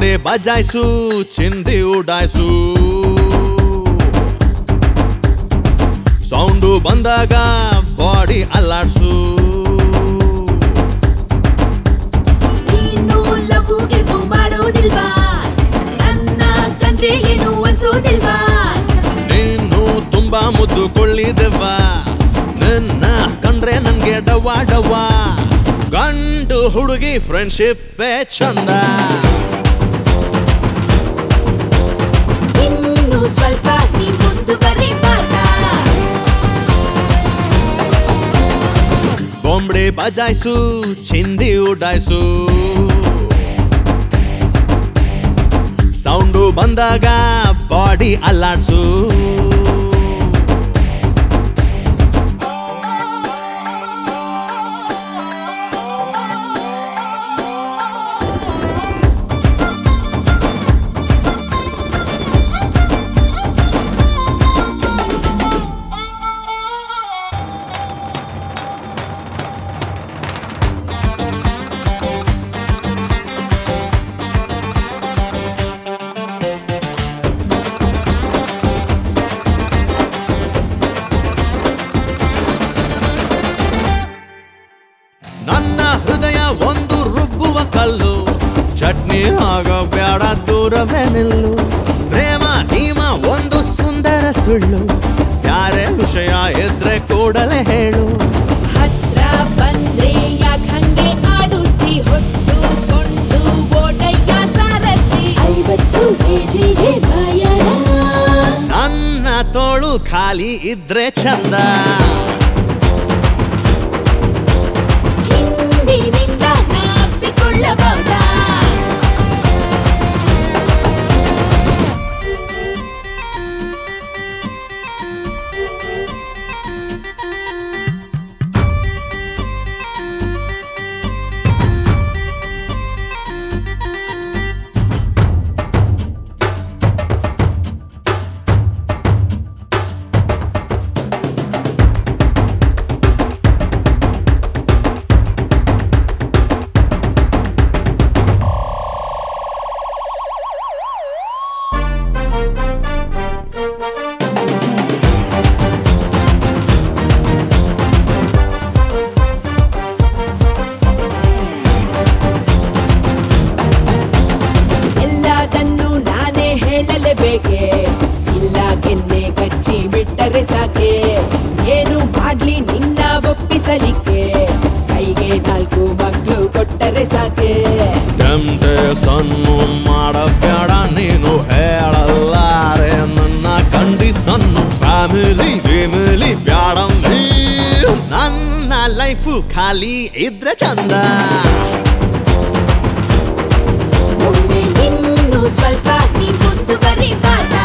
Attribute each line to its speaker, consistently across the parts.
Speaker 1: ಬಾಂಬೆ ಬಜಾಯ್ಸು ಚಿಂದಿ ಉಡಾಯ್ಸು ಸೌಂಡು ಬಂದಾಗ ಬಾಡಿ ಅಲ್ಲಾಡ್ಸು
Speaker 2: ನೀನು ಲವ್ ಗಿವ್ ಮಾಡೋದಿಲ್ವಾ ನನ್ನ ಕಂಡ್ರೆ ಏನು ಅನ್ಸೋದಿಲ್ವಾ
Speaker 1: ನೀನು ತುಂಬಾ ಮುದ್ದು ಕೊಳ್ಳಿದೆವ್ವ ನಿನ್ನ ಕಂಡ್ರೆ ನನ್ಗೆ ಡವ್ವ ಡವ್ವ ಗಂಡು ಹುಡುಗಿ ಫ್ರೆಂಡ್ಶಿಪ್ ಚಂದ
Speaker 2: ಇನ್ನು ಸ್ವಲ್ಪ ನೀ ಮುಂದುವರಿಬಾರ್ದ
Speaker 1: ಬೊಂಬೆ ಬಜಾಯ್ಸು ಚಿಂದಿ ಉಡಾಯ್ಸು ಸೌಂಡು ಬಂದಾಗ ಬಾಡಿ ಅಲ್ಲಾಡ್ಸು ನನ್ನ ಹೃದಯ ಒಂದು ರುಬ್ಬುವ ಕಲ್ಲು ಚಟ್ನಿ ಆಗ ಬೇಡ ದೂರವೇ ನಿಲ್ಲು ಪ್ರೇಮ ಹೀಮ ಒಂದು ಸುಂದರ ಸುಳ್ಳು ಯಾರೇ ವಿಷಯ ಇದ್ರೆ ಕೂಡಲೇ ಹೇಳು
Speaker 2: ಹತ್ರ ಬಂದ್ರೆ ಯಾಕ್ ಹಂಗೆ ಆಡುತ್ತಿ ಹೊತ್ತು ಕೊಂಡು ಓಡಯ್ಯ ಸಾರಥಿ ಐವತ್ತು ಕೆಜಿಗೆ ಭಯಣ
Speaker 1: ನನ್ನ ತೋಳು ಖಾಲಿ ಇದ್ರೆ ಚಂದ
Speaker 2: ಹಿಂದಿನಿಂದ ನಾಪಿಕೊಳ್ಳಬಹುದಾ ಎಲ್ಲದನ್ನು ನಾನೇ ಹೇಳಲೇಬೇಕೆ ಇಲ್ಲ ಕೆನ್ನೆ ಕಚ್ಚಿ ಬಿಟ್ಟರೆ ಸಾಕೆ ಏನು ಮಾಡ್ಲಿ ನಿನ್ನ ಒಪ್ಪಿಸಲಿಕ್ಕೆ ಕೈಗೆ ನಾಲ್ಕು ಮಕ್ಕಳು ಕೊಟ್ಟರೆ ಸಾಕೆ
Speaker 1: ಟೆಂಪ್ಟೇಷನ್ನು ಮಾಡಬೇಡ ನೀನು ಹೇಳಲ್ಲಾರೆ ನನ್ನ ಕಂಡೀಷನ್ನು ಫ್ಯಾಮಿಲಿ ಫ್ಯಾಮಿಲಿ ಬ್ಯಾಡ ನನ್ನ ಲೈಫು ಖಾಲಿ ಇದ್ರೆ ಚಂದ
Speaker 2: ಒಮ್ಮೆ ಇನ್ನು ಸ್ವಲ್ಪ ನೀ ಮುಂದುವರಿಬಾರ್ದ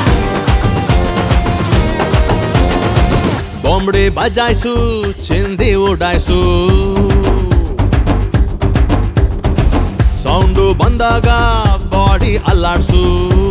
Speaker 1: ಬೊಂಬಡಿ ಬಜಾಯ್ಸು ಚಿಂದಿ ಉಡಾಯ್ಸು ಸೌಂಡು ಬಂದಾಗ ಬಾಡಿ ಅಲ್ಲಾಡ್ಸು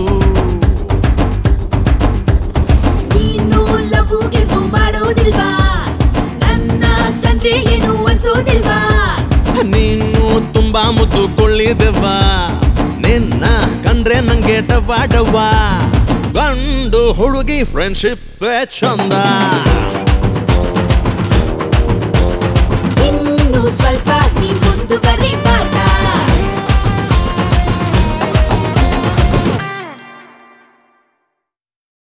Speaker 2: ನೀನು ಲವ್ ಗಿವ್ ಮಾಡೋದಿಲ್ವಾ ನನ್ನ ಕಂಡ್ರೆ ಏನು ಅನ್ಸೋದಿಲ್ವಾ
Speaker 1: ನೀನು ತುಂಬಾ ಮುದ್ದು ಕೊಳ್ಳಿದೆವ್ವ ನಿನ್ನ ಕಂಡ್ರೆ ನಂಗೆ ಡವ್ವ ಡವ್ವ ಗಂಡು ಹುಡುಗಿ ಫ್ರೆಂಡ್ಶಿಪ್ ಚಂದ
Speaker 2: ಇನ್ನು ಸ್ವಲ್ಪ